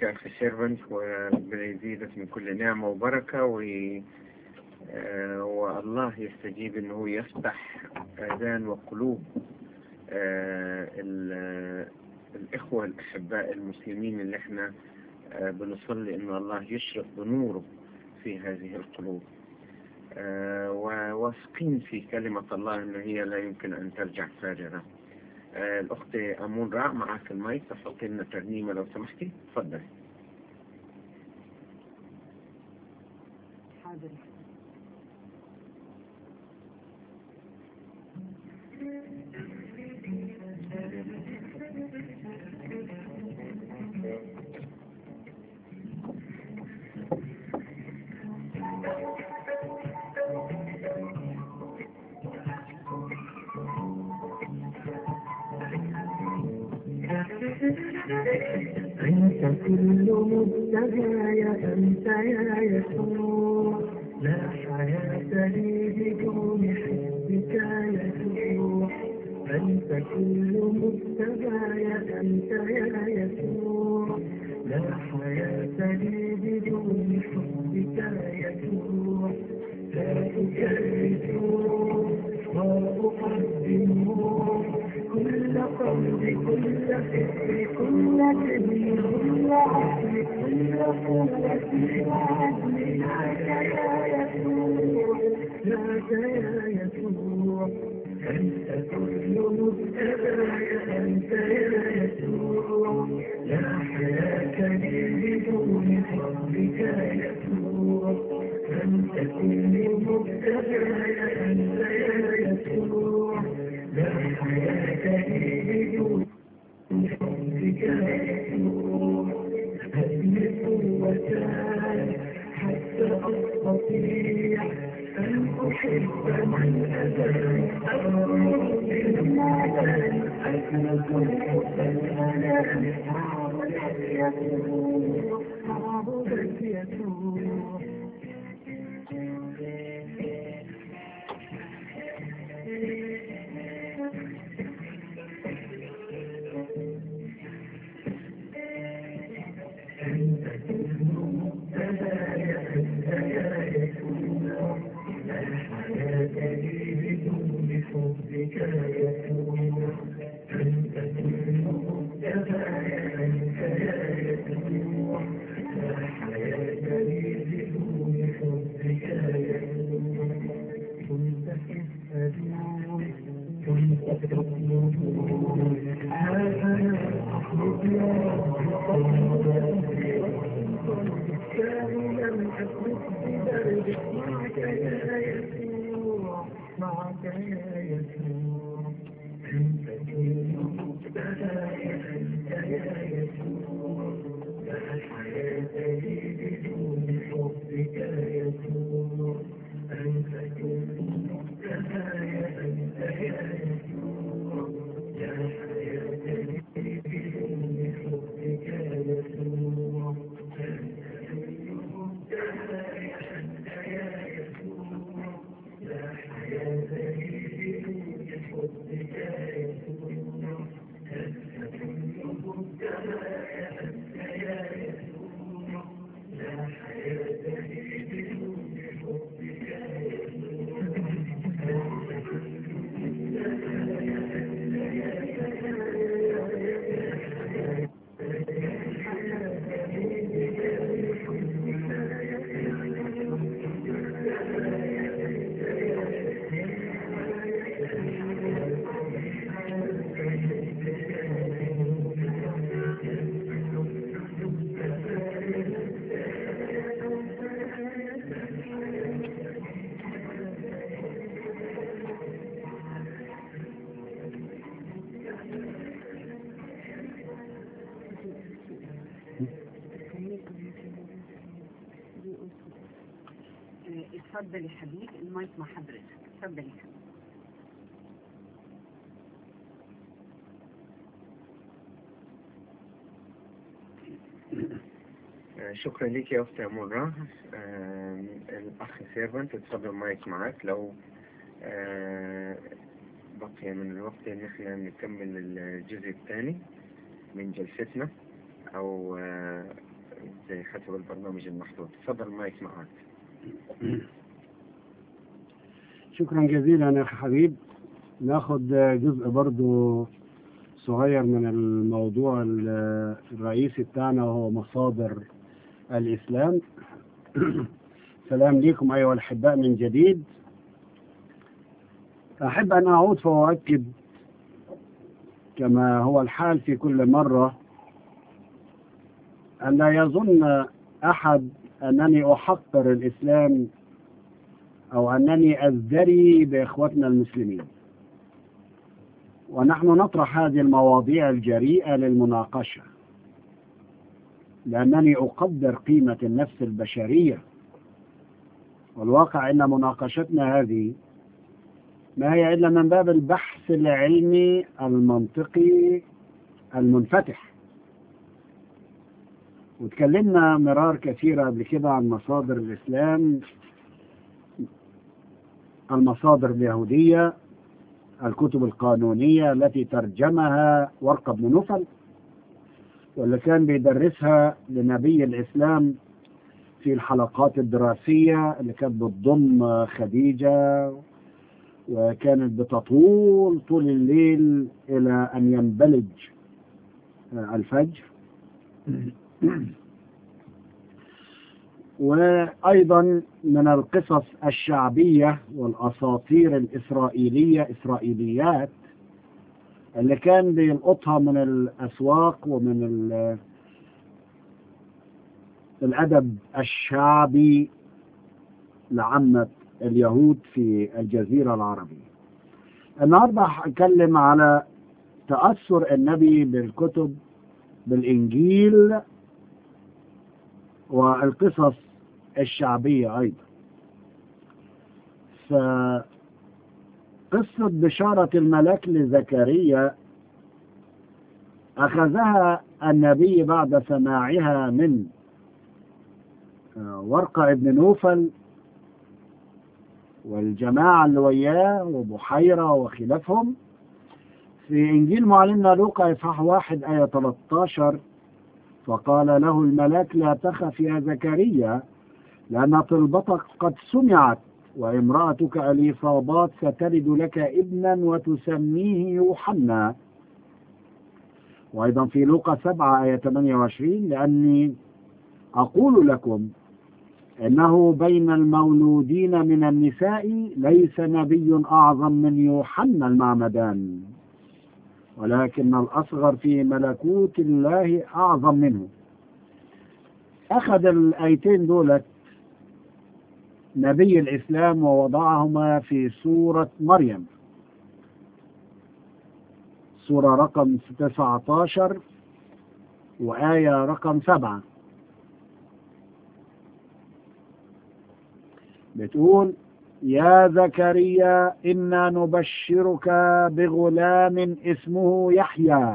أخي سيرفنت وربنا يزيدك من كل نعمة وبركة و آه، والله يستجيب انه يفتح اذان وقلوب آه، ال- الإخوة الأحباء المسلمين اللي احنا آه، بنصلي إن الله يشرق بنوره في هذه القلوب آه، وواثقين في كلمة الله إن هي لا يمكن أن ترجع فارغة آه، الأخت أمون راء معك المايك تحطي لنا ترنيمة لو سمحتي تفضل حاضر أنت كل مبتغايا أنت يا يسوع لا حياة لي بدون حبك يسوع أنت كل مبتغايا أنت يا يسوع لا حياة لي بدون حبك يسوع لا أكرس وأقدم كل قلبي كل فكري كل دمي كل عقلي كل قوتي وعزمي لك يا يسوع لك يا يسوع أنت كل مبتغايا أنت يا يسوع لا حياة لي بدون حبك يسوع أنت كل مبتغايا أنت يا يسوع لا حياة لي بدون حبك يسوع هل قوتان حتى أستطيع أن أحب من أبى أمر بالمعدن أكلت الحب الأنام عبدك يسوع عبدك يسوع أنت كل مبتلايا أنت يا يسوع لا حياة لي بدون حبك يسوع أنت كل مبتلايا أنت يا يسوع لا حياة لي بدون حبك يسوع كنت تسألون كنت تطلبون ها أنا أطلب يا لم أكن بدربك معك يا يسوع معك يا يسوع أنت كل مبتلايا أنت يا يسوع لا حياة لي بدون حبك يسوع أنت كل مبتلايا أنت يا يسوع لا حياة لي بدون حبك يسوع آه، اتفضل يا حبيبي المايك مع حضرتك اتفضل يا حبيبي آه، شكرا لك يا أختي أمورا آه، الأخ سيرفنت اتفضل مايك معك لو آه، بقي من الوقت إن احنا نكمل الجزء الثاني من جلستنا أو آه، حسب البرنامج المحدود تفضل المايك معك شكرا جزيلا يا أخي حبيب ناخد جزء برضو صغير من الموضوع ال- الرئيسي بتاعنا وهو مصادر الإسلام سلام لكم أيها الأحباء من جديد أحب أن أعود فأؤكد كما هو الحال في كل مرة أن لا يظن أحد أنني أحقر الإسلام أو أنني أزدري بإخوتنا المسلمين ونحن نطرح هذه المواضيع الجريئة للمناقشة لأنني أقدر قيمة النفس البشرية والواقع أن مناقشتنا هذه ما هي إلا من باب البحث العلمي المنطقي المنفتح وتكلمنا مرار كثيرة قبل كده عن مصادر الإسلام المصادر اليهودية الكتب القانونية التي ترجمها ورقة بن نفل واللي كان بيدرسها لنبي الإسلام في الحلقات الدراسية اللي كانت بتضم خديجة وكانت بتطول طول الليل إلى أن ينبلج الفجر وأيضا من القصص الشعبية والأساطير الإسرائيلية إسرائيليات اللي كان بيلقطها من الأسواق ومن ال- الأدب الشعبي لعامة اليهود في الجزيرة العربية النهاردة هتكلم على تأثر النبي بالكتب بالإنجيل والقصص الشعبية أيضا فقصة بشارة الملاك لزكريا أخذها النبي بعد سماعها من آه، ورقة ابن نوفل والجماعة اللي وياه وبحيرة وخلافهم في إنجيل معلمنا لوقا إصحاح واحد آية 13 فقال له الملاك لا تخف يا زكريا لأن طلبتك قد سمعت وامرأتك أليصابات ستلد لك ابنا وتسميه يوحنا وأيضا في لوقا 7 آية 28 لأني أقول لكم إنه بين المولودين من النساء ليس نبي أعظم من يوحنا المعمدان ولكن الأصغر في ملكوت الله أعظم منه أخذ الآيتين دولت نبي الإسلام ووضعهما في سورة مريم سورة رقم 19 وآية رقم 7 بتقول يا زكريا إنا نبشرك بغلام اسمه يحيى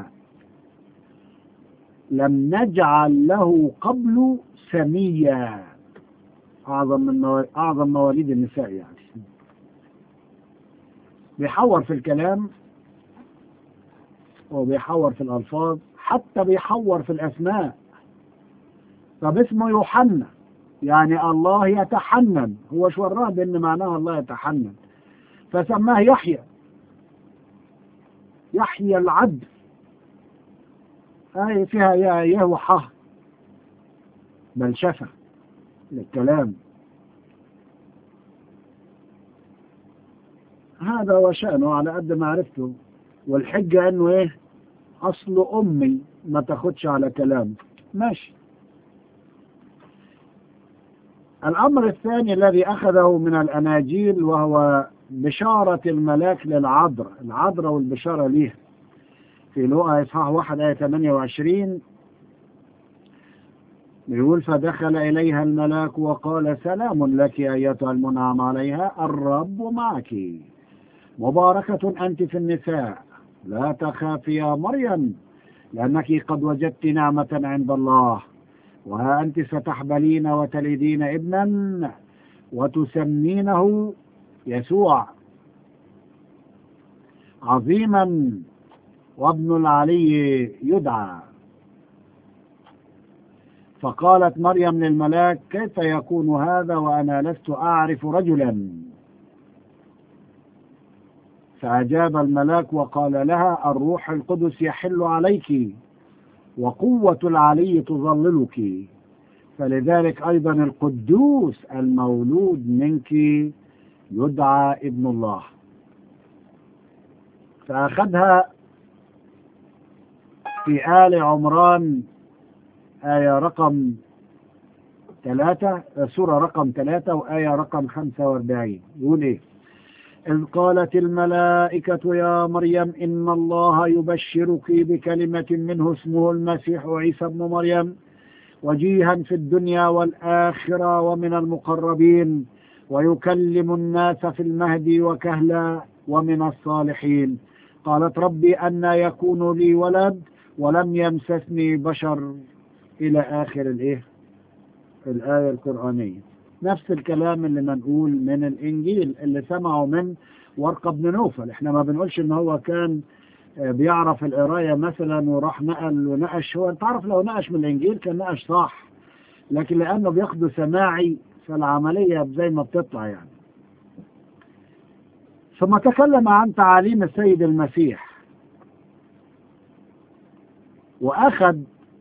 لم نجعل له قبل سميا أعظم من مو- أعظم مواليد النساء يعني بيحور في الكلام وبيحور في الألفاظ حتى بيحور في الأسماء طب اسمه يوحنا يعني الله يتحنن هو شو وراه بأن معناها الله يتحنن فسماه يحيى يحيى العدل هاي فيها يا يهوحة بلشفة للكلام هذا هو شأنه على قد ما عرفته والحجة انه ايه اصل امي ما تاخدش على كلامه ماشي الامر الثاني الذي اخذه من الاناجيل وهو بشارة الملاك للعذراء العذراء والبشارة ليه في لوقا اصحاح 1 آية 28 يقول فدخل إليها الملاك وقال سلام لك أيتها المنعم عليها الرب معك مباركة أنت في النساء لا تخافي يا مريم لأنك قد وجدت نعمة عند الله وها أنت ستحبلين وتلدين ابنا وتسمينه يسوع عظيما وابن العلي يدعى فقالت مريم للملاك كيف يكون هذا وأنا لست أعرف رجلا فأجاب الملاك وقال لها الروح القدس يحل عليك وقوة العلي تظللك فلذلك أيضا القدوس المولود منك يدعى ابن الله فأخذها في آل عمران آية رقم ثلاثة سورة رقم ثلاثة وآية رقم خمسة واربعين يقول إيه إذ قالت الملائكة يا مريم إن الله يبشرك بكلمة منه اسمه المسيح عيسى بن مريم وجيها في الدنيا والآخرة ومن المقربين ويكلم الناس في المهد وكهلا ومن الصالحين قالت ربي أن يكون لي ولد ولم يمسسني بشر إلى آخر الإيه الآية القرآنية نفس الكلام اللي منقول من الإنجيل اللي سمعه من ورقة بن نوفل احنا ما بنقولش ان هو كان بيعرف القراية مثلا وراح نقل ونقش هو انت عارف لو نقش من الإنجيل كان نقش صح لكن لأنه بياخده سماعي فالعملية زي ما بتطلع يعني ثم تكلم عن تعاليم السيد المسيح وأخذ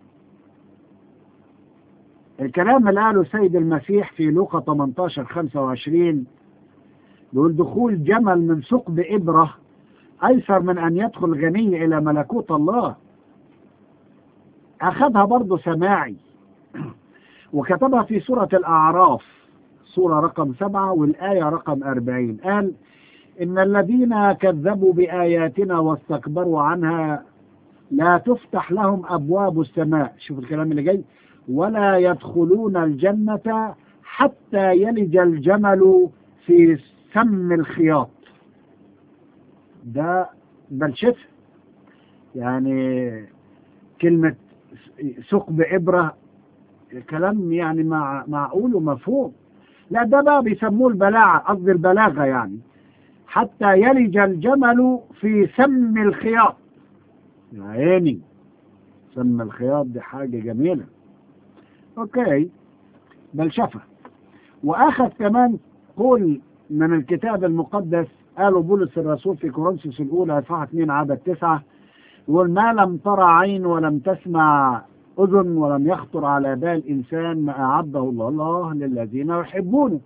الكلام اللي قاله السيد المسيح في لوقا 18 25 بيقول دخول جمل من ثقب إبرة أيسر من أن يدخل غني إلى ملكوت الله أخذها برضه سماعي وكتبها في سورة الأعراف سورة رقم سبعة والآية رقم أربعين قال إن الذين كذبوا بآياتنا واستكبروا عنها لا تفتح لهم أبواب السماء شوف الكلام اللي جاي ولا يدخلون الجنة حتى يلج الجمل في سم الخياط ده بلشفة يعني كلمة ثقب إبرة كلام يعني مع معقول ومفهوم لا ده بقى بيسموه البلاعة قصدي البلاغة يعني حتى يلج الجمل في سم الخياط يا عيني سم الخياط دي حاجة جميلة اوكي بل شفى واخذ كمان قول من الكتاب المقدس قالوا بولس الرسول في كورنثوس الاولى اصحاح 2 عدد 9 يقول ما لم ترى عين ولم تسمع اذن ولم يخطر على بال انسان ما اعده الله الله للذين يحبونه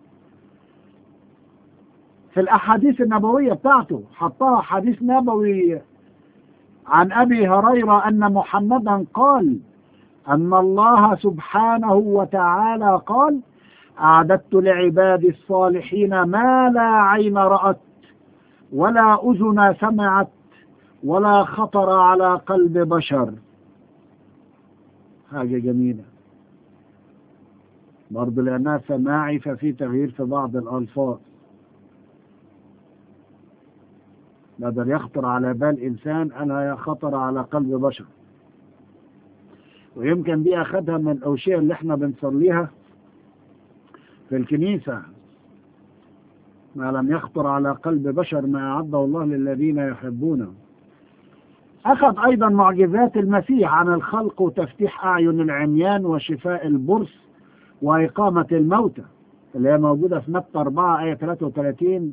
في الاحاديث النبويه بتاعته حطها حديث نبوي عن ابي هريره ان محمدا قال أن الله سبحانه وتعالى قال أعددت لعبادي الصالحين ما لا عين رأت ولا أذن سمعت ولا خطر على قلب بشر حاجة جميلة برضه لأنها سماعي ففي تغيير في بعض الألفاظ بدل يخطر على بال إنسان أنا خطر على قلب بشر ويمكن دي أخذها من الأوشية اللي احنا بنصليها في الكنيسة ما لم يخطر على قلب بشر ما أعده الله للذين يحبونه أخذ أيضا معجزات المسيح عن الخلق وتفتيح أعين العميان وشفاء البرص وإقامة الموتى اللي هي موجودة في متى 4 آية 33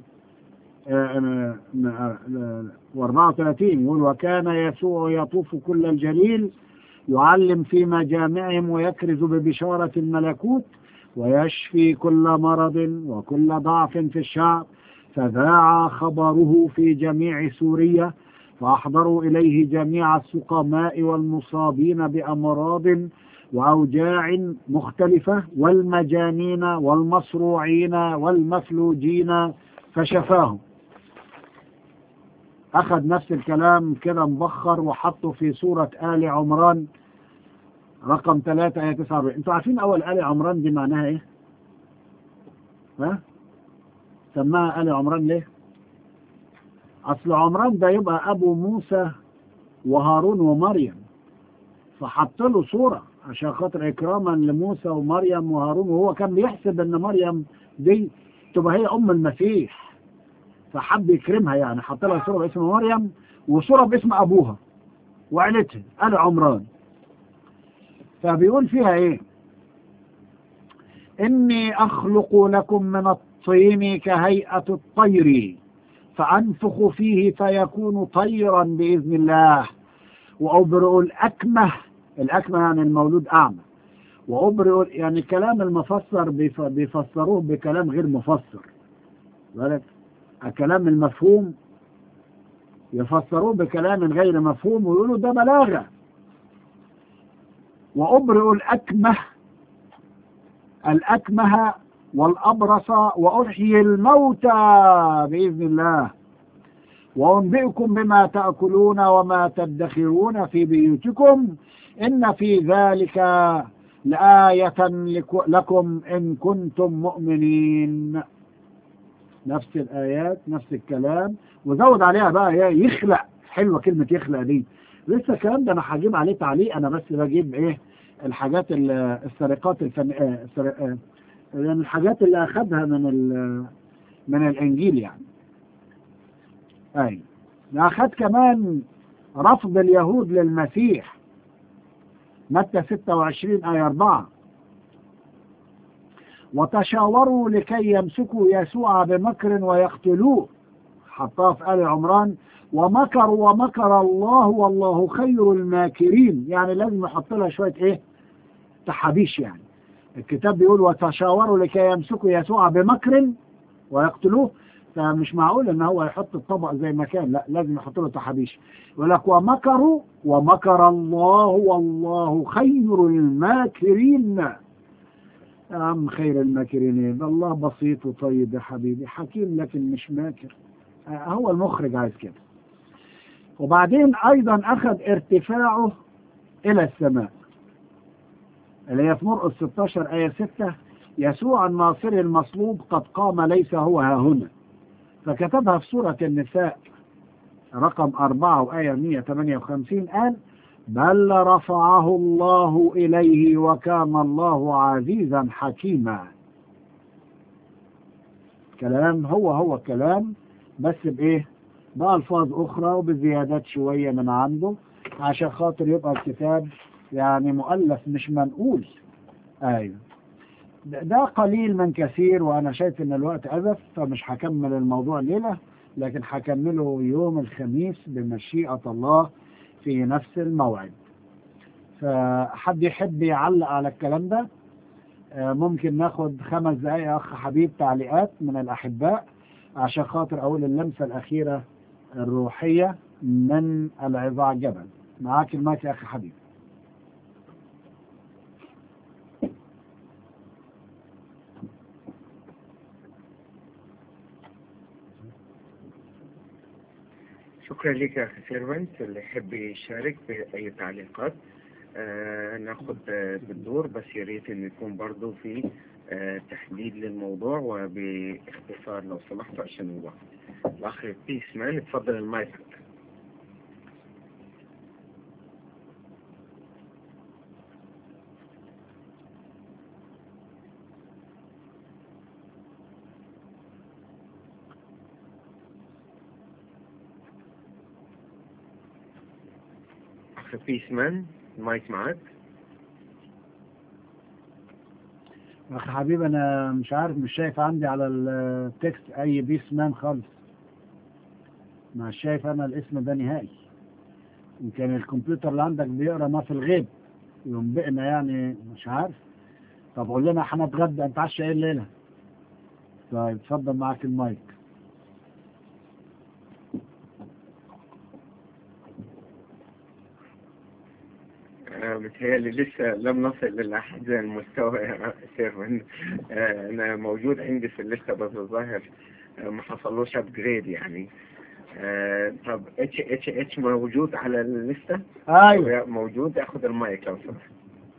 و 34 يقول وكان يسوع يطوف كل الجليل يعلم في مجامعهم ويكرز ببشارة الملكوت ويشفي كل مرض وكل ضعف في الشعب فذاع خبره في جميع سوريا فأحضروا إليه جميع السقماء والمصابين بأمراض وأوجاع مختلفة والمجانين والمصروعين والمفلوجين فشفاهم أخذ نفس الكلام كده مبخر وحطه في سورة آل عمران رقم 3 آية 49 أنتوا عارفين أول آل عمران دي معناها إيه؟ ها؟ سماها آل عمران ليه؟ أصل عمران ده يبقى أبو موسى وهارون ومريم فحط له صورة عشان خاطر إكراما لموسى ومريم وهارون وهو كان بيحسب إن مريم دي تبقى هي أم المسيح فحب يكرمها يعني حط لها صورة باسم مريم وصورة باسم أبوها وعيلتها آل عمران فبيقول فيها إيه إني أخلق لكم من الطين كهيئة الطير فأنفخ فيه فيكون طيرا بإذن الله وأبرئ الأكمه الأكمه يعني المولود أعمى وأبرئ يعني كلام المفسر بيف- بيفسروه بكلام غير مفسر بالك الكلام المفهوم يفسروه بكلام غير مفهوم ويقولوا ده بلاغة وأبرئ الأكمه الأكمه والأبرص وأحيي الموتى بإذن الله وأنبئكم بما تأكلون وما تدخرون في بيوتكم إن في ذلك لآية لك- لكم إن كنتم مؤمنين نفس الآيات نفس الكلام وزود عليها بقى إيه يخلق حلوة كلمة يخلق دي لسه الكلام ده أنا هجيب عليه تعليق أنا بس بجيب إيه الحاجات ال- السرقات الفن آه، السر- آه، يعني الحاجات اللي أخذها من ال- من الإنجيل يعني أي أخذ كمان رفض اليهود للمسيح متى 26 آية 4 وتشاوروا لكي يمسكوا يسوع بمكر ويقتلوه حطها في آل عمران ومكروا ومكر الله والله خير الماكرين يعني لازم يحط لها شوية ايه تحابيش يعني الكتاب بيقول وتشاوروا لكي يمسكوا يسوع بمكر ويقتلوه فمش معقول ان هو يحط الطبق زي ما كان لا لازم يحط له تحابيش يقول لك ومكروا ومكر الله والله خير الماكرين يا عم خير الماكرين إيه؟ ده الله بسيط وطيب يا حبيبي حكيم لكن مش ماكر آه، هو المخرج عايز كده وبعدين ايضا اخذ ارتفاعه الى السماء اللي هي في مرقس 16 آية 6 يسوع الناصري المصلوب قد قام ليس هو ها هنا فكتبها في سورة النساء رقم 4 وآية 158 قال بل رفعه الله إليه وكان الله عزيزا حكيما كلام هو هو كلام بس بإيه بألفاظ أخرى وبزيادات شوية من عنده عشان خاطر يبقى الكتاب يعني مؤلف مش منقول أيوه ده ده قليل من كثير وأنا شايف إن الوقت أزف فمش هكمل الموضوع ليلة لكن هكمله يوم الخميس بمشيئة الله في نفس الموعد فحد يحب يعلق على الكلام ده آه، ممكن ناخد خمس دقايق يا أخ حبيب تعليقات من الأحباء عشان خاطر أقول اللمسة الأخيرة الروحية من العظاع جبل معاك المايك يا أخ حبيب شكرا لك يا أخي سيرفنت اللي يحب يشارك بأي تعليقات آه ناخد آه بالدور بس يا ريت إن يكون برضو في آه تحديد للموضوع وباختصار لو سمحتوا عشان الوقت الأخ بيس مان اتفضل المايك أخ بيس مان المايك معاك أخ حبيب أنا مش عارف مش شايف عندي على التكست أي بيس مان خالص مش شايف أنا الاسم ده نهائي يمكن الكمبيوتر اللي عندك بيقرا ما في الغيب ينبئنا يعني مش عارف طب قول لنا هنتغدى نتعشى ايه الليله طيب اتفضل معاك المايك آه، بتهيألي لسه لم نصل للأحد المستوى يا سيرفن آه، أنا موجود عندي في الليستة بس الظاهر آه، ما حصلوش أبجريد يعني آه، طب اتش اتش اتش موجود على الليستة؟ ايوه موجود اخد المايك لو سمحت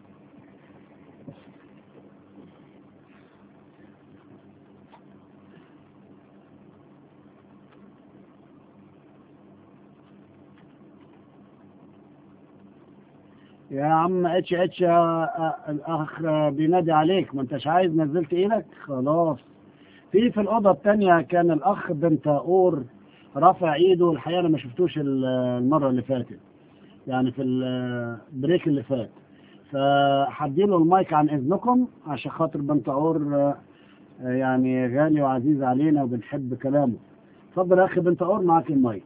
يا عم اتش اتش آه، آه، الاخ آه، بينادي عليك ما انتش عايز نزلت ايدك خلاص في في الاوضه الثانيه كان الاخ بنتاور رافع ايده الحقيقه انا ما شفتوش ال- المره اللي فاتت يعني في البريك اللي فات فهديله المايك عن إذنكم عشان خاطر بنتعور آه، آه، يعني غالي وعزيز علينا وبنحب كلامه اتفضل يا أخي بنتعور معاك المايك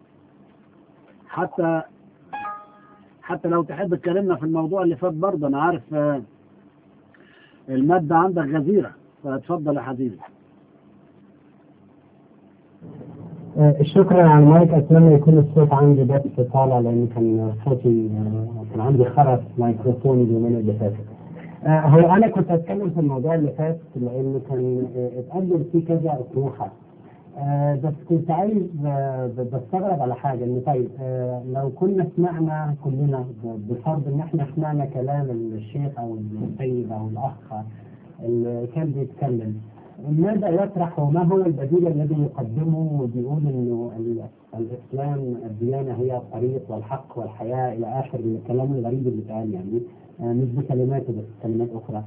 حتى حتى لو تحب تكلمنا في الموضوع اللي فات برضه أنا عارف آه، المادة عندك غزيرة فاتفضل يا حبيبي آه، شكرا على المايك اتمنى يكون الصوت عندي بس طالع لان كان صوتي آه، كان عندي خرس ميكروفون اليومين اللي فاتوا. آه، هو انا كنت اتكلم في الموضوع اللي فات لانه كان آه، اتقدم فيه كذا اطروحه. آه، بس كنت عايز آه، ب- بستغرب على حاجه انه طيب آه، لو كنا سمعنا كلنا ب- بفرض ان احنا سمعنا كلام الشيخ او السيد او الاخ اللي كان بيتكلم ماذا يطرح وما هو البديل الذي يقدمه وبيقول انه ال- الاسلام الديانه هي الطريق والحق والحياه الى اخر الكلام الغريب اللي اتقال يعني آه، مش بكلماته بس كلمات اخرى.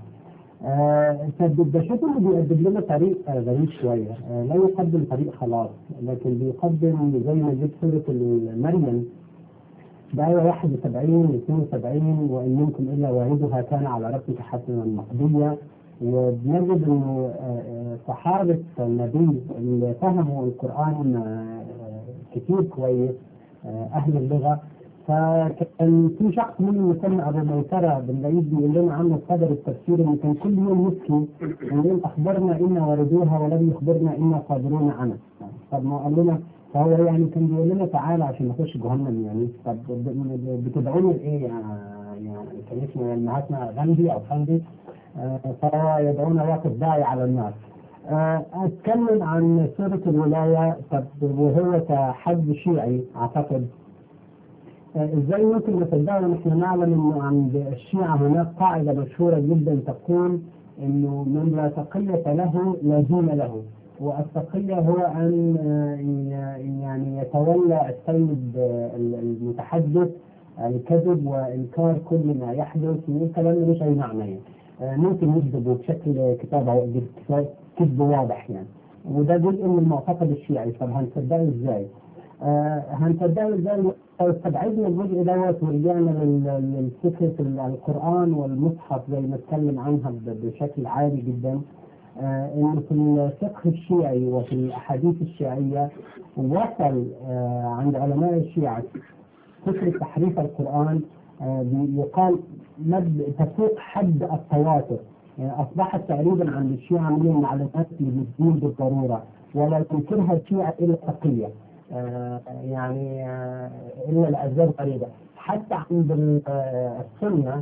آه، فبشوف انه بيقدم لنا طريق آه، غريب شويه، آه، لا يقدم طريق خلاص لكن بيقدم زي ما جبت سوره مريم بآية 71 و 72 وإن منكم إلا واردها كان على ربك حتما مقضيا وبنجد إنه آه، آه، صحابة النبي اللي فهموا القرآن آه، آه، كتير كويس آه، أهل اللغة فكان في شخص منهم يسمى أبو ميسرة بنلاقيه بيقول لنا عنه صدر التفسير إنه كان كل يوم يبكي ويقول أخبرنا إنا وردوها ولم يخبرنا إنا صادرون عنها طب ما قال لنا فهو يعني كان بيقول لنا تعالى عشان نخش جهنم يعني طب ب- بتدعوني لايه يعني يعني كان اسمه مهاتما غاندي او غاندي آه، فهو يدعونا واقف داعي على النار. آه، اتكلم عن سوره الولايه طب وهو كحد شيعي اعتقد آه، ازاي ممكن نصدقه ونحن نعلم انه عند الشيعه هناك قاعده مشهوره جدا تقول انه من لا تقيه له لا دين له والتقية هو أن آه، ي- يعني يتولى السيد آه، المتحدث الكذب وإنكار كل ما يحدث من كلام ملوش أي معنى يعني. آه، ممكن يكذب بشكل كتابة كذب واضح يعني وده جزء من المعتقد الشيعي طب هنصدقه ازاي؟ آه هنصدقه ازاي لو استبعدنا الجزء دوت ورجعنا لل- لفكرة القرآن والمصحف زي ما اتكلم عنها ب- بشكل عالي جدا آه انه في الفقه الشيعي وفي الاحاديث الشيعية وصل آه عند علماء الشيعة فكرة تحريف القرآن آه بي- يقال مد تفوق حد التواتر يعني أصبحت تقريبا عند الشيعة من المعلومات اللي بتدين بالضرورة ولا تنكرها الشيعة إلا التقية آه يعني آه إلا لأسباب غريبة حتى عند ال- آه السنة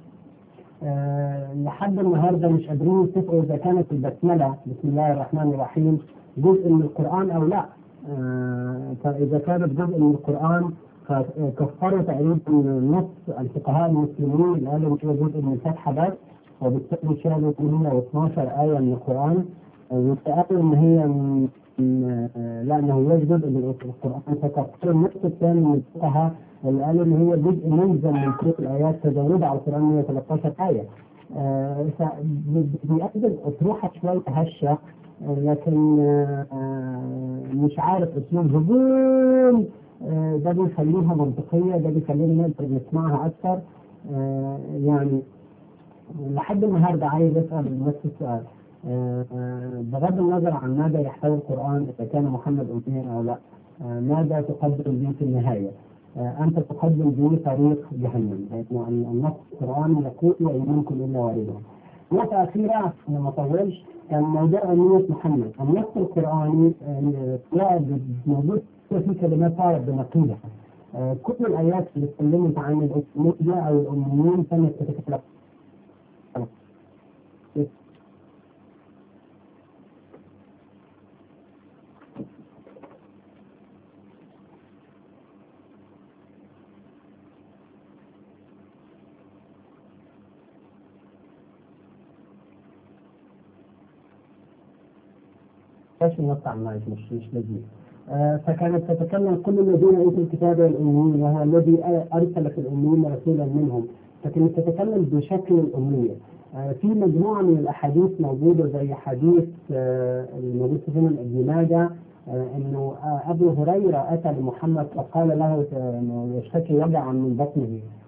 آه لحد النهارده مش قادرين يتفقوا اذا كانت البسمله بسم الله الرحمن الرحيم جزء من القران او لا آه فاذا كانت جزء من القران فكفروا تقريبا نص الفقهاء المسلمين اللي قالوا هي جزء من الفتحه بس وبالتالي شالوا 112 ايه من القران وقالوا ان هي من من- آه، لا انه هي جزء من القران فكفروا النص الثاني من الفقهاء اللي قالوا ان هي جزء ملزم من كل الايات تجاوزها على القران 113 ايه. آه، فبيقدم اطروحه شويه هشه آه، لكن آه، آه، مش عارف اسلوب هجوم آه، ده بيخليها منطقيه ده بيخلينا نقدر نسمعها اكثر آه، يعني لحد النهارده عايز اسال نفس السؤال آه، آه، بغض النظر عن ماذا يحتوي القران اذا كان محمد اميا او لا آه، ماذا تقدم به في النهايه؟ آه، انت تقدم به طريق جهنم لانه النص القراني يقول وان منكم الا واردها. نقطة أخيرة عشان ما أطولش كان موضوع أمنية محمد، النص القرآني آه، لا موجود في كلمات تعرف بنقيضها. آه، كل الآيات اللي اتكلمت عن الأمية أو الأميين كانت تتكلم ايش النص عن المايك مش مش لذيذ. آه، فكانت تتكلم كل الذين اوتوا الكتاب الاميين وهو الذي ارسل في الاميين رسولا منهم فكانت تتكلم بشكل الاميه. آه، في مجموعه من الاحاديث موجوده زي حديث آه، الموجود في سنن ابن ماجه آه، انه آه، ابو هريره اتى لمحمد فقال له آه، انه يشتكي وجعا من بطنه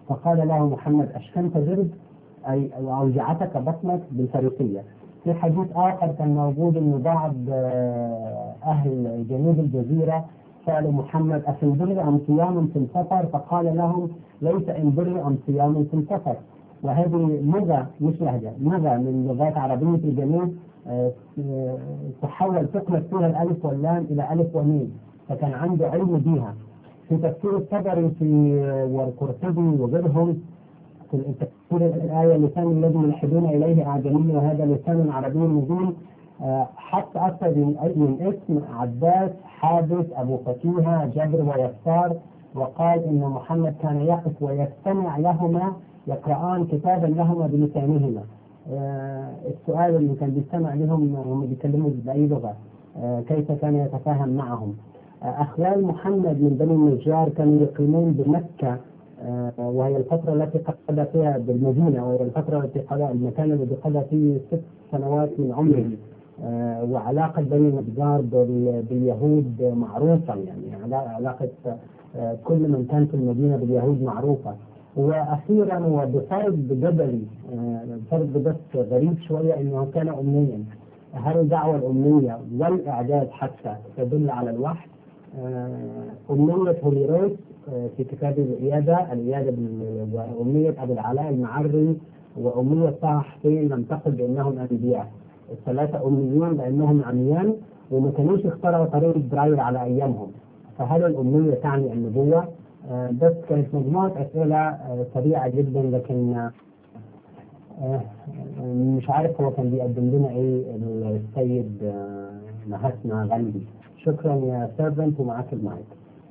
فقال له محمد أشكنت برد أي أوجعتك بطنك بالفارسية في حديث آخر كان موجود أن بعض آه، أهل جنوب الجزيرة سألوا محمد أفي البر أم صيام في السفر فقال لهم ليس إن بر أم صيام في السفر وهذه لغة مش لهجة لغة من لغات عربية الجنوب آه، آه، تحول تقلب فيها الألف واللام إلى ألف وميم فكان عنده علم بها في تفسير الطبري في والقرطبي وغيرهم في تفسير الآية اللسان الذي يلحدون إليه أعجمي وهذا لسان عربي مبين آه، حط أكثر من أي- من اسم عباس حابس أبو فتيهة جبر ويسار وقال إن محمد كان يقف ويستمع لهما يقرآن كتابا لهما بلسانهما آه، السؤال اللي كان بيستمع لهم هم بيتكلموا بأي لغة آه، كيف كان يتفاهم معهم آه، أخوال محمد من بني النجار كانوا يقيمون بمكة آه، وهي الفترة التي قضى فيها بالمدينة وهي الفترة التي قضى المكان الذي قضى فيه ست سنوات من عمره آه، وعلاقة بني النجار بال- باليهود معروفة يعني علا- علاقة آه، كل من كان في المدينة باليهود معروفة واخيرا وبفرض جدلي آه، فرض بس غريب شويه انه كان امنيا هل الدعوه الامنيه والاعداد حتى تدل على الوحي آه، أمنية هوليروس آه، في كتاب الإيادة الإيادة بال- وأمنية أبو العلاء المعري وأمنية طه حسين لم تقل بأنهم أنبياء الثلاثة أمنيون لأنهم عميان وما كانوش اخترعوا طريقة برايل على أيامهم فهل الأمنية تعني النبوة؟ آه، بس كانت مجموعة أسئلة آه، سريعة جدا لكن آه، آه، مش عارف هو كان بيقدم لنا إيه السيد آه، مهاتما غاندي شكرا يا سيرفنت ومعاك المايك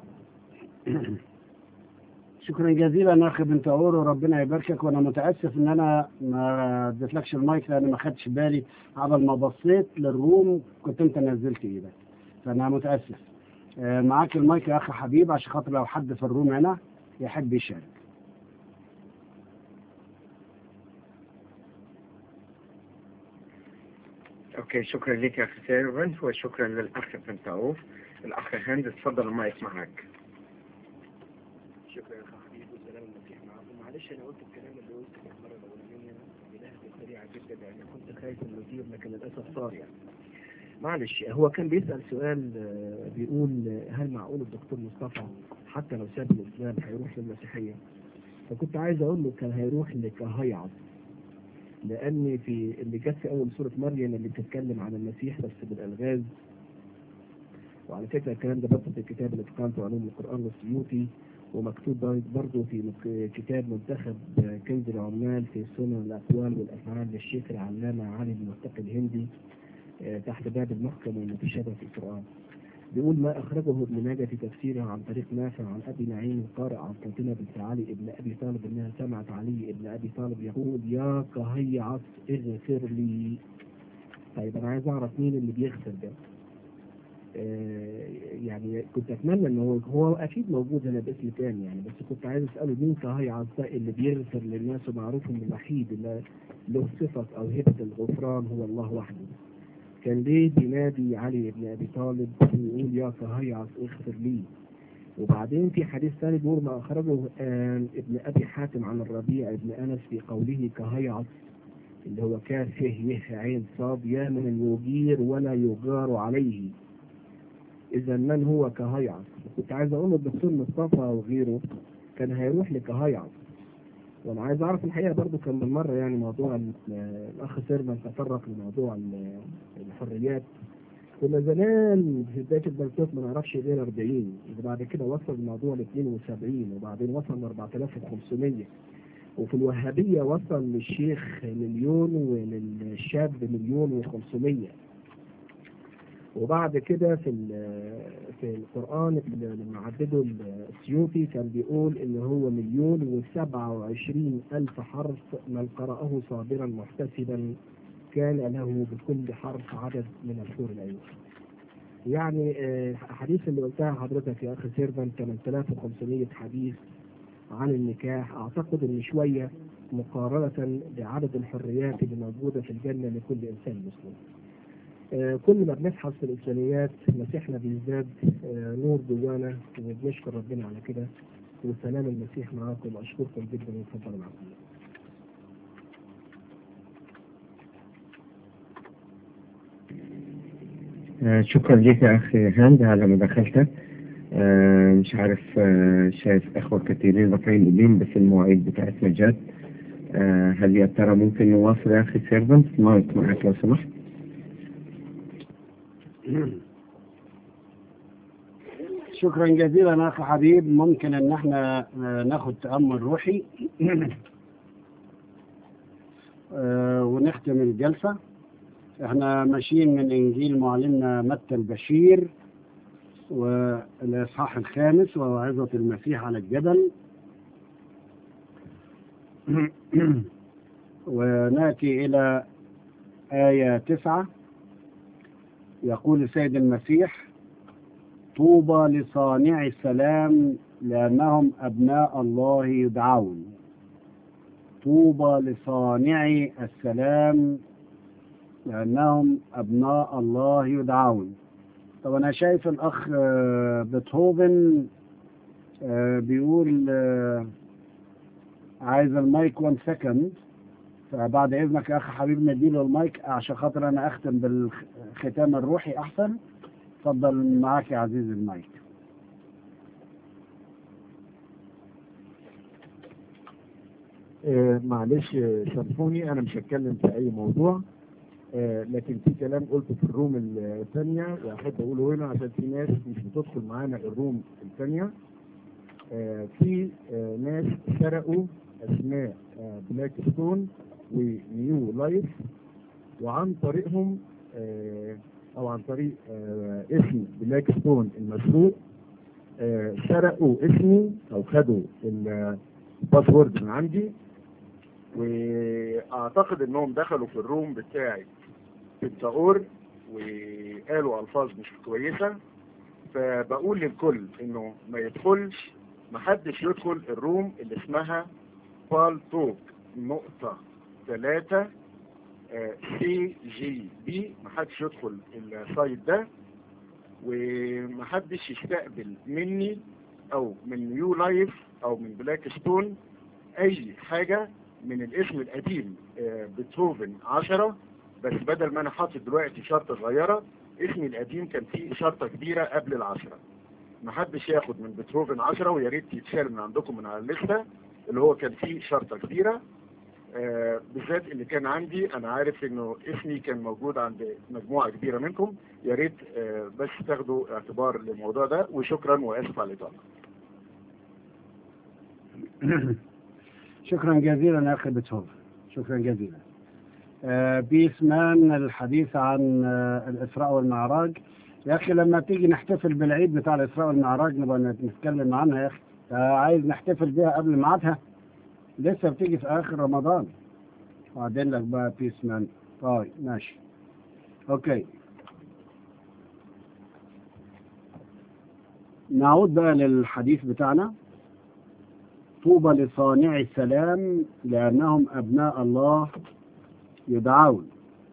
شكرا جزيلا اخي بنت اور وربنا يباركك وانا متاسف ان انا ما اديتلكش المايك لان ما خدتش بالي قبل ما بصيت للروم كنت انت نزلت ايدك فانا متاسف آه، معاك المايك يا اخي حبيب عشان خاطر لو حد في الروم هنا يحب يشارك اوكي شكرا لك يا اخي سيرفنت وشكرا للاخ بنت عوف الاخ هند اتفضل المايك معك شكرا يا اخ حبيب وسلام المسيح معكم معلش انا قلت الكلام اللي قلته في المره الاولانيه بلهجه سريعه جدا لان كنت خايف من المدير لكن للاسف صار يعني معلش هو كان بيسال سؤال آه، بيقول آه، هل معقول الدكتور مصطفى حتى لو ساب الاسلام هيروح للمسيحيه فكنت عايز اقول له كان هيروح لكهيعظ لان في اللي جت في اول سوره مريم اللي بتتكلم عن المسيح بس بالالغاز وعلى فكره الكلام ده برضه في الكتاب الاتقان في علوم القران والسيوطي ومكتوب برضه في مك- كتاب منتخب كنز العمال في سنن الاقوال والافعال للشيخ العلامه علي بن متقي الهندي آه، تحت باب المحكم والمتشابه في القران. بيقول ما اخرجه ابن ماجه في تفسيره عن طريق نافع عن ابي نعيم قارئ عن فاطمه بنت علي ابن ابي طالب انها سمعت علي ابن ابي طالب يقول يا كهيعص اغفر لي. طيب انا عايز اعرف مين اللي بيغفر ده. آه، يعني كنت اتمنى ان هو هو اكيد موجود هنا باسم تاني يعني بس كنت عايز اساله مين كهي عزاء اللي بيغفر للناس ومعروف ان الوحيد اللي له صفه او هبه الغفران هو الله وحده. كان ليه بينادي علي بن ابي طالب ويقول يا كهيعص اغفر لي. وبعدين في حديث ثاني بيقول ما اخرجه آه، ابن ابي حاتم عن الربيع ابن انس في قوله كهيعص اللي هو كاف يه عين صاد يا من يجير ولا يغار عليه اذا من هو كهيعص كنت عايز اقول الدكتور مصطفى وغيره كان هيروح لكهيعص وانا عايز اعرف الحقيقه برضو كان من مره يعني موضوع ال- الاخ سيرمان تطرق لموضوع ال- الحريات كنا زمان في بدايه البلطوط ما نعرفش غير 40 وبعد كده وصل الموضوع ل 72 وبعدين وصل ل 4500 وفي الوهابيه وصل للشيخ مليون وللشاب مليون و500 وبعد كده في ال- في القرآن اللي لما عدده السيوطي كان بيقول إن هو مليون وسبعة وعشرين ألف حرف من قرأه صابرا محتسبا كان له بكل حرف عدد من الحور العين. يعني آه، الحديث اللي قلتها حضرتك يا أخي سيرفن 8500 حديث عن النكاح أعتقد إن شوية مقارنة بعدد الحريات اللي موجودة في الجنة لكل إنسان مسلم. آه، كل ما بنبحث في الإنسانيات مسيحنا بيزداد آه، نور جوانا وبنشكر ربنا على كده وسلام المسيح معاكم أشكركم جدا وتفضلوا معكم آه، شكرا لك يا أخي هاند على مداخلتك آه، مش عارف آه، شايف أخوة كثيرين رافعين إيدين بس المواعيد بتاعتنا جت آه، هل يا ترى ممكن نواصل يا أخي سيرفنت مايك معك لو سمحت شكرا جزيلا اخي حبيب ممكن ان احنا آه، ناخد تامل روحي آه، ونختم الجلسه احنا ماشيين من انجيل معلمنا متى البشير والاصحاح الخامس ووعظه المسيح على الجبل وناتي الى ايه تسعه يقول السيد المسيح طوبى لصانع السلام لأنهم أبناء الله يدعون طوبى لصانع السلام لأنهم أبناء الله يدعون طب أنا شايف الأخ آه، بيتهوفن آه، بيقول آه، عايز المايك 1 سكند فبعد إذنك يا أخ حبيب نديله المايك عشان خاطر أنا أختم بالختام الروحي أحسن اتفضل معاك يا عزيزي المايك آه، معلش آه، سامحوني انا مش هتكلم في اي موضوع آه، لكن في كلام قلته في الروم الثانية واحب اقوله هنا عشان في ناس مش بتدخل معانا الروم الثانية آه، في آه، ناس سرقوا اسماء آه، بلاك ستون ونيو لايف وعن طريقهم آه، او عن طريق آه، اسم بلاك ستون المسروق آه، سرقوا اسمي او خدوا ال- الباسورد من عندي واعتقد انهم دخلوا في الروم بتاعي في التاور وقالوا الفاظ مش كويسه فبقول للكل انه ما يدخلش محدش يدخل الروم اللي اسمها بال توك نقطة ثلاثة سي جي بي محدش يدخل السايت ده ومحدش يستقبل مني او من نيو لايف او من بلاك ستون اي حاجة من الاسم القديم آه، بيتهوفن 10 بس بدل ما انا حاطط دلوقتي شرطة صغيرة اسمي القديم كان فيه شرطة كبيرة قبل العشرة محدش ياخد من بيتهوفن 10 ويا ريت يتشال من عندكم من على الليستة اللي هو كان فيه شرطة كبيرة آه، بالذات اللي كان عندي انا عارف انه اسمي كان موجود عند مجموعة كبيرة منكم يا ريت آه، بس تاخدوا اعتبار للموضوع ده وشكرا واسف على الاطاله شكرا جزيلا يا اخي بيتهوفن شكرا جزيلا آه، بيسمان الحديث عن آه، الاسراء والمعراج يا اخي لما تيجي نحتفل بالعيد بتاع الاسراء والمعراج نبقى نتكلم عنها يا اخي آه، عايز نحتفل بيها قبل ميعادها لسه بتيجي في اخر رمضان وبعدين لك بقى بيسمان طيب ماشي اوكي نعود بقى للحديث بتاعنا طوبى لصانع السلام لأنهم أبناء الله يدعون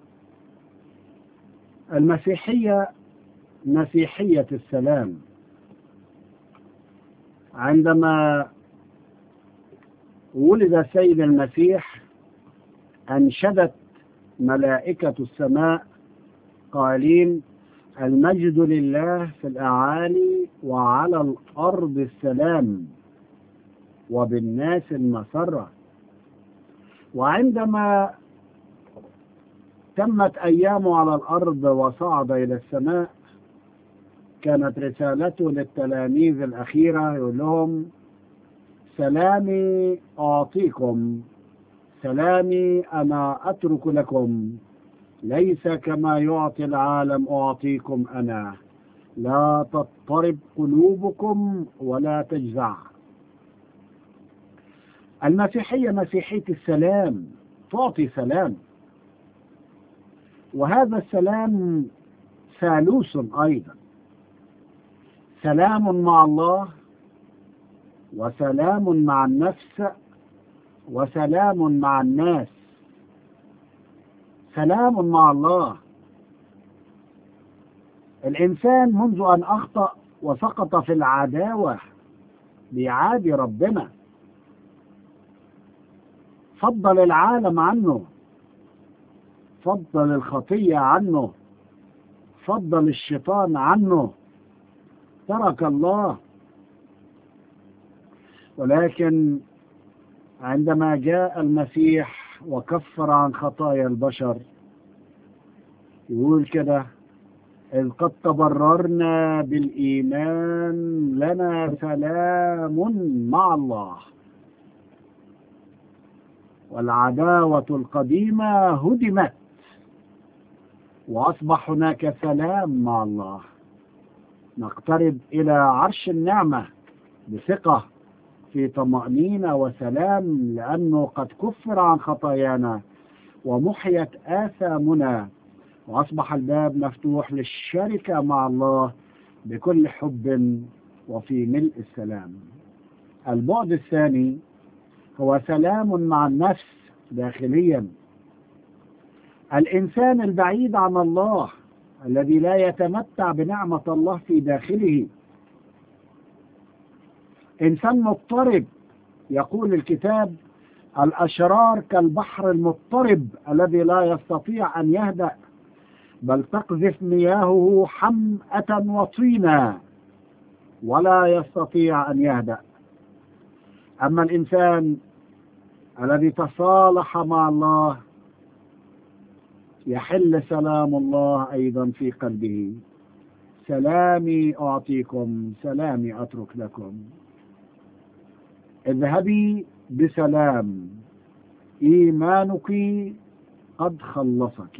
المسيحية مسيحية السلام عندما ولد السيد المسيح أنشدت ملائكة السماء قائلين المجد لله في الأعالي وعلى الأرض السلام وبالناس المسرة وعندما تمت أيامه على الأرض وصعد إلى السماء كانت رسالته للتلاميذ الأخيرة يقول لهم سلامي أعطيكم سلامي أنا أترك لكم ليس كما يعطي العالم أعطيكم أنا لا تضطرب قلوبكم ولا تجزع المسيحية مسيحية السلام تعطي سلام وهذا السلام ثالوث أيضا سلام مع الله وسلام مع النفس وسلام مع الناس سلام مع الله الإنسان منذ أن أخطأ وسقط في العداوة بيعادي ربنا فضل العالم عنه فضل الخطية عنه فضل الشيطان عنه ترك الله ولكن عندما جاء المسيح وكفر عن خطايا البشر يقول كده إذ قد تبررنا بالإيمان لنا سلام مع الله والعداوة القديمة هدمت وأصبح هناك سلام مع الله نقترب إلى عرش النعمة بثقة في طمأنينة وسلام لأنه قد كفر عن خطايانا ومحيت آثامنا وأصبح الباب مفتوح للشركة مع الله بكل حب وفي ملء السلام البعد الثاني هو سلام مع النفس داخليا الإنسان البعيد عن الله الذي لا يتمتع بنعمة الله في داخله إنسان مضطرب يقول الكتاب الأشرار كالبحر المضطرب الذي لا يستطيع أن يهدأ بل تقذف مياهه حمأة وطينا ولا يستطيع أن يهدأ أما الإنسان الذي تصالح مع الله يحل سلام الله أيضا في قلبه سلامي أعطيكم سلامي أترك لكم اذهبي بسلام إيمانك قد خلصك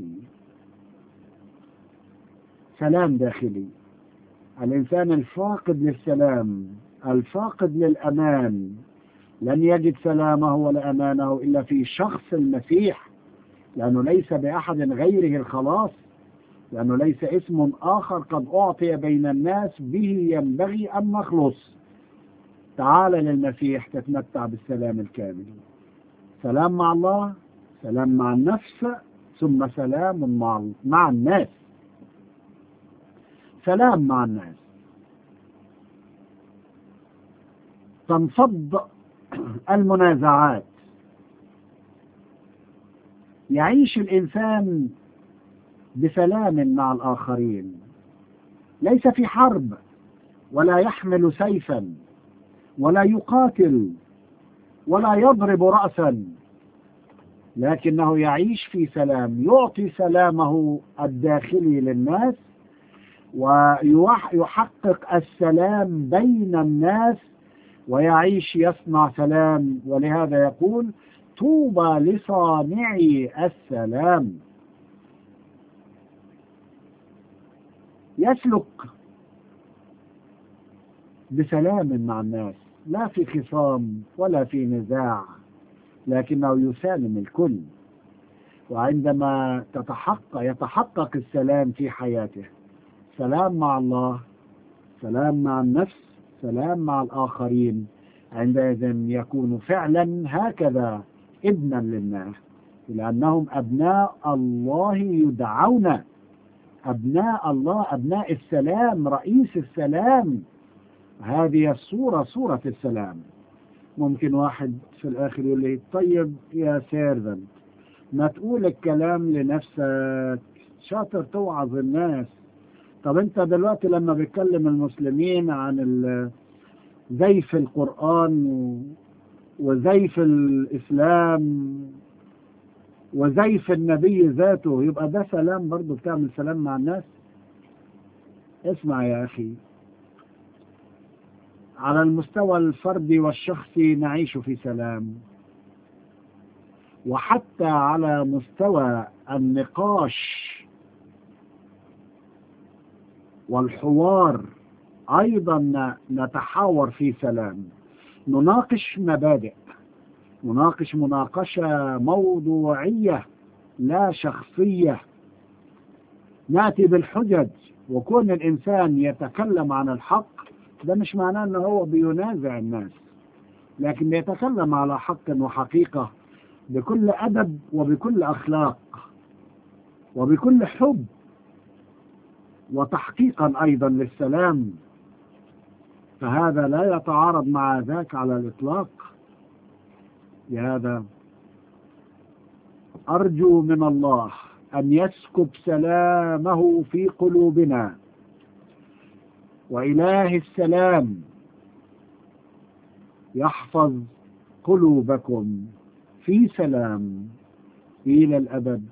سلام داخلي الإنسان الفاقد للسلام الفاقد للأمان لن يجد سلامه ولا أمانه إلا في شخص المسيح لأنه ليس بأحد غيره الخلاص لأنه ليس اسم آخر قد أعطي بين الناس به ينبغي أن نخلص تعال للمسيح تتمتع بالسلام الكامل سلام مع الله سلام مع النفس ثم سلام مع مع الناس سلام مع الناس تنفض المنازعات يعيش الإنسان بسلام مع الآخرين ليس في حرب ولا يحمل سيفا ولا يقاتل ولا يضرب رأسا لكنه يعيش في سلام يعطي سلامه الداخلي للناس ويحقق السلام بين الناس ويعيش يصنع سلام ولهذا يقول طوبى لصانعي السلام يسلك بسلام مع الناس لا في خصام ولا في نزاع لكنه يسالم الكل وعندما تتحقق يتحقق السلام في حياته سلام مع الله سلام مع النفس سلام مع الآخرين عندئذ يكون فعلا هكذا ابنا لله لأنهم أبناء الله يدعون أبناء الله أبناء السلام رئيس السلام هذه الصورة صورة السلام ممكن واحد في الآخر يقول لي طيب يا سيرفنت ما تقول الكلام لنفسك شاطر توعظ الناس طب انت دلوقتي لما بيتكلم المسلمين عن زيف القرآن وزيف الإسلام وزيف النبي ذاته يبقى ده سلام برضه بتعمل سلام مع الناس اسمع يا أخي على المستوى الفردي والشخصي نعيش في سلام وحتى على مستوى النقاش والحوار أيضا نتحاور في سلام نناقش مبادئ نناقش مناقشة موضوعية لا شخصية نأتي بالحجج وكون الإنسان يتكلم عن الحق ده مش معناه أنه هو بينازع الناس لكن بيتكلم على حق وحقيقة بكل أدب وبكل أخلاق وبكل حب وتحقيقا أيضا للسلام فهذا لا يتعارض مع ذاك على الإطلاق لهذا أرجو من الله أن يسكب سلامه في قلوبنا وإله السلام يحفظ قلوبكم في سلام إلى الأبد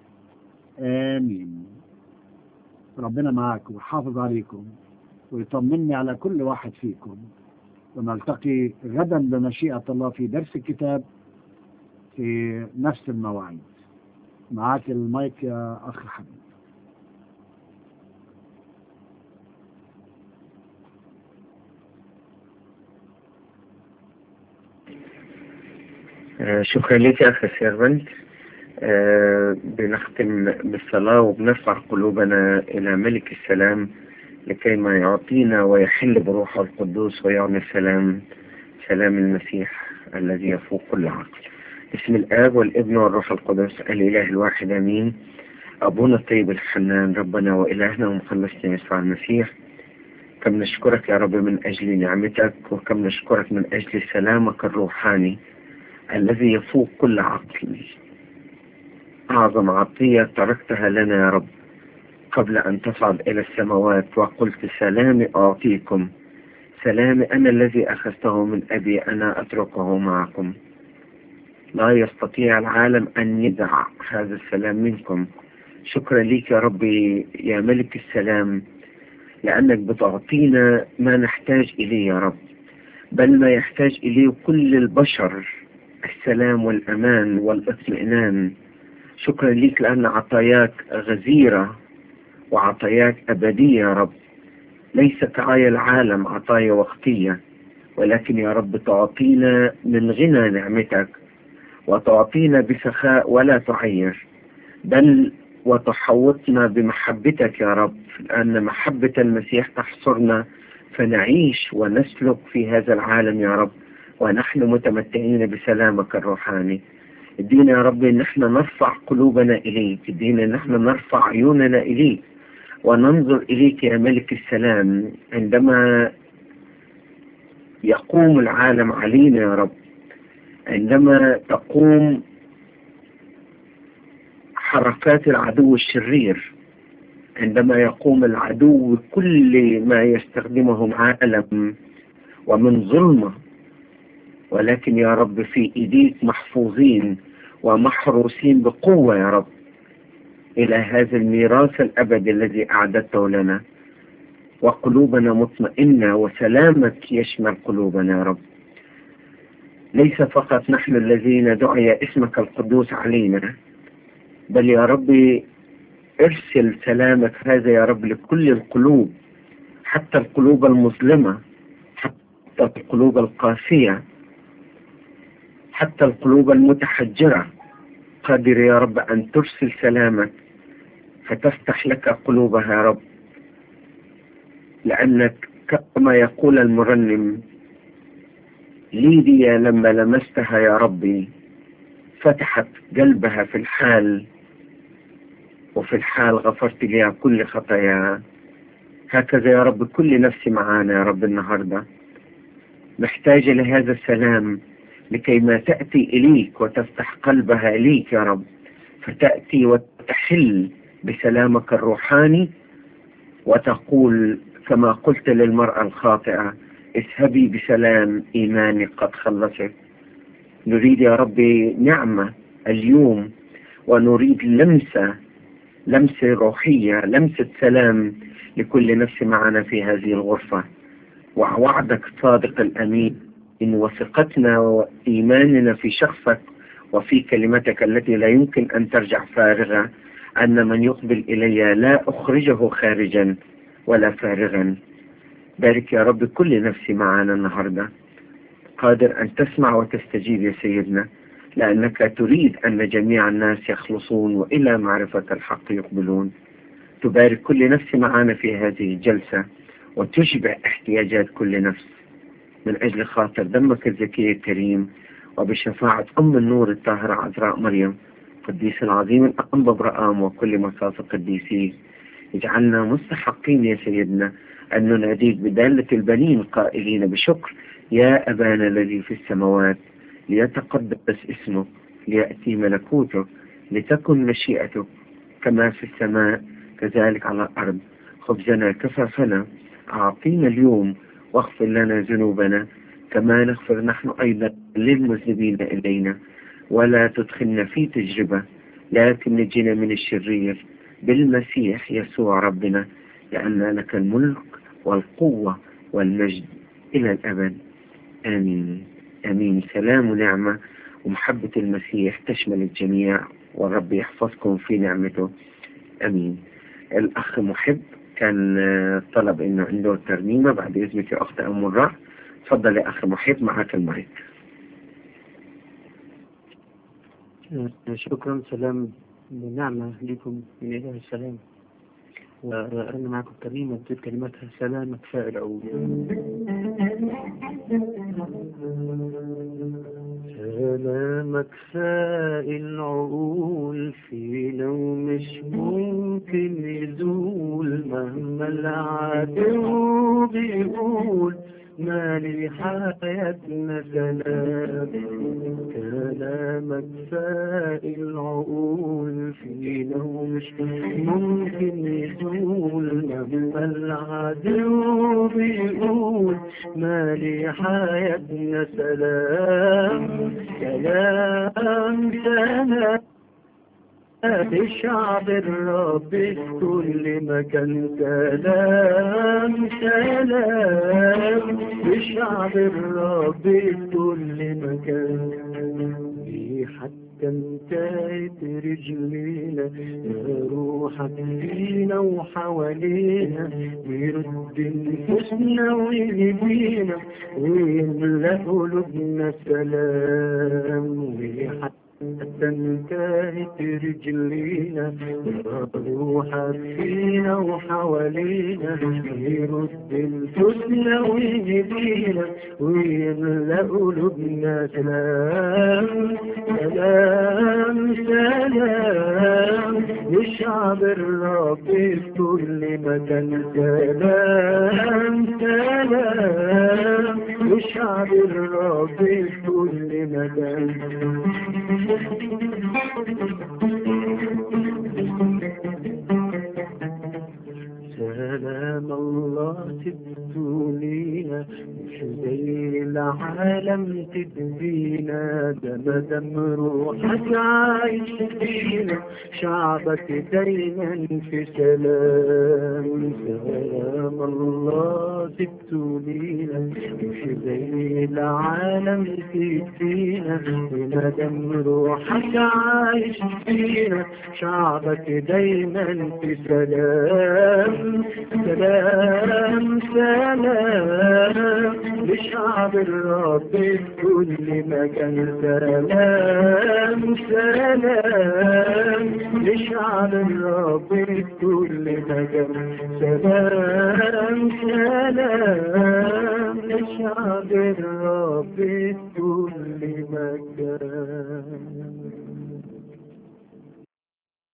آمين ربنا معاكم ويحافظ عليكم ويطمني على كل واحد فيكم ونلتقي غدا بمشيئة الله في درس الكتاب في نفس المواعيد معاك المايك يا أخ حبيب آه، شكرا لك يا أخي سيرفنت آه، بنختم بالصلاة وبنرفع قلوبنا إلى ملك السلام لكي ما يعطينا ويحل بروحه القدوس ويعطي السلام سلام المسيح الذي يفوق كل عقل بسم الآب والابن والروح القدس الإله الواحد آمين أبونا الطيب الحنان ربنا وإلهنا ومخلصنا يسوع المسيح كم نشكرك يا رب من أجل نعمتك وكم نشكرك من أجل سلامك الروحاني الذي يفوق كل عقل أعظم عطية تركتها لنا يا رب قبل أن تصعد إلى السماوات وقلت سلامي أعطيكم سلامي أنا الذي أخذته من أبي أنا أتركه معكم لا يستطيع العالم أن يدع هذا السلام منكم شكرا لك يا ربي يا ملك السلام لأنك بتعطينا ما نحتاج إليه يا رب بل ما يحتاج إليه كل البشر السلام والأمان والاطمئنان شكرا لك لأن عطاياك غزيرة وعطاياك أبدية يا رب ليس كعاية العالم عطايا وقتية ولكن يا رب تعطينا من غنى نعمتك وتعطينا بسخاء ولا تعير بل وتحوطنا بمحبتك يا رب لأن محبة المسيح تحصرنا فنعيش ونسلك في هذا العالم يا رب ونحن متمتعين بسلامك الروحاني ادينا يا رب ان احنا نرفع قلوبنا اليك ادينا ان احنا نرفع عيوننا اليك وننظر اليك يا ملك السلام عندما يقوم العالم علينا يا رب عندما تقوم حركات العدو الشرير عندما يقوم العدو كل ما يستخدمه عالم ومن ظلمه ولكن يا رب في ايديك محفوظين ومحروسين بقوة يا رب إلى هذا الميراث الأبدي الذي أعددته لنا وقلوبنا مطمئنة وسلامك يشمل قلوبنا يا رب ليس فقط نحن الذين دعي اسمك القدوس علينا بل يا رب ارسل سلامك هذا يا رب لكل القلوب حتى القلوب المظلمة حتى القلوب القاسية حتى القلوب المتحجرة قادر يا رب أن ترسل سلامك فتفتح لك قلوبها يا رب لأنك كما يقول المرنم ليديا لما لمستها يا ربي فتحت قلبها في الحال وفي الحال غفرت لها كل خطاياها هكذا يا رب كل نفسي معانا يا رب النهاردة محتاجة لهذا السلام لكي ما تأتي إليك وتفتح قلبها إليك يا رب فتأتي وتحل بسلامك الروحاني وتقول كما قلت للمرأة الخاطئة اذهبي بسلام إيمانك قد خلصك نريد يا ربي نعمة اليوم ونريد لمسة لمسة روحية لمسة سلام لكل نفس معنا في هذه الغرفة ووعدك صادق الأمين إن وثقتنا وإيماننا في شخصك وفي كلمتك التي لا يمكن أن ترجع فارغة أن من يقبل إلي لا أخرجه خارجا ولا فارغا بارك يا رب كل نفسي معنا النهاردة قادر أن تسمع وتستجيب يا سيدنا لأنك تريد أن جميع الناس يخلصون وإلى معرفة الحق يقبلون تبارك كل نفس معنا في هذه الجلسة وتشبع احتياجات كل نفس من أجل خاطر دمك الزكي الكريم وبشفاعة أم النور الطاهرة عذراء مريم قديس العظيم الأنبا برآم وكل مصاف قديسيه اجعلنا مستحقين يا سيدنا أن نناديك بدالة البنين قائلين بشكر يا أبانا الذي في السماوات ليتقدس اسمه ليأتي ملكوته لتكن مشيئته كما في السماء كذلك على الأرض خبزنا كفافنا أعطينا اليوم واغفر لنا ذنوبنا كما نغفر نحن أيضا للمذنبين إلينا ولا تدخلنا في تجربة لكن نجينا من الشرير بالمسيح يسوع ربنا لأن لك الملك والقوة والمجد إلى الأبد آمين آمين سلام ونعمة ومحبة المسيح تشمل الجميع والرب يحفظكم في نعمته أمين الأخ محب كان آه، طلب إنه عنده ترنيمة بعد إذنك يا أخت أم مرة تفضل يا أخ محب معك المايك شكرا سلام ونعمة لكم من إله السلام وأنا معكم كريمة بتقول كلماتها سلامك فائل أو سلامك سائل عقول في نوم مش ممكن يزول مهما العدو بيقول مالي حياتنا سلام كلامك سائل عقول في نوم مش ممكن يزول مهما العدو بيقول مالي حياتنا سلام سلام سلام الشعب الرب في كل مكان سلام سلام الشعب الرب في كل مكان في حتى انتهت رجلينا يا روحك فينا وحوالينا ويرد نفوسنا ويهدينا ويملأ قلوبنا سلام وحتى حتى انتهت رجلينا روحك فينا وحوالينا يرد نفوسنا ويهدينا ويملأ قلوبنا سلام سلام سلام للشعب الرب في كل مكان سلام سلام للشعب الرب في كل مكان سلام الله تبتولينا مش زي العالم تدبينا ده مدام روحك عايش فينا شعبك دايما في سلام سلام الله تبتولينا مش زي العالم تدبينا مدام روحك عايش فينا شعبك دايما في سلام سلام سلام لشعب الرب في كل مكان سلام سلام لشعب الرب في كل مكان سلام سلام لشعب الرب في كل مكان